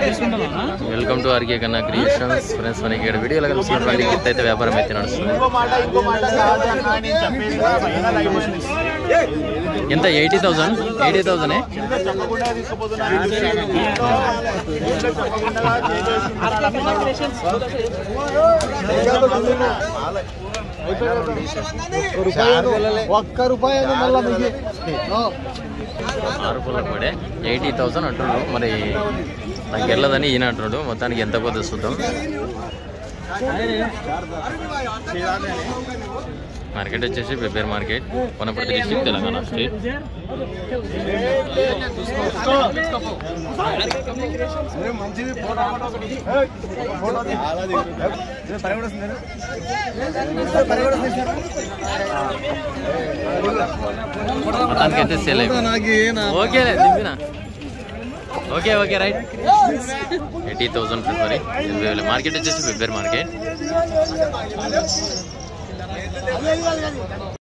Welcome to RK Kanna creations friends మనకి ఇక్కడ వీడియోలో కలుస్తున్నటువంటి గిత్త అయితే వ్యాపారం అయితే నడుస్తుంది ఇంకో మాట ఇంకో మాట కాదు అన్నా నేను చెప్పేది కదా, ఫైనల్ అయిపోయింది. ఎంత ఎయిటీ థౌసండ్ ఎయిటీ థౌసండ్ ఇంట్లో చెప్పకుండా తీసుకుపోతున్నా ఇంట్లో చెప్పకుండా చేసేసి ఒక్క రూపాయి మళ్ళీ మీకు ఆరు పుల్ల పడే ఎయిటీ థౌసండ్ అంటున్నాడు మరి నాకు వెళ్ళదని ఈయన అంటున్నాడు మొత్తానికి ఎంత పోతే చూద్దాం మార్కెట్ వచ్చేసి Pebbair market Konaparthi district Telangana state మంచిది మొత్తానికి అయితే సేల్ ఓకేలే దింపిన okay okay right eighty thousand ఫిబ్రవరి ఎనభై వేలు మార్కెట్ వచ్చేసి ఫిబ్రవరి మార్కెట్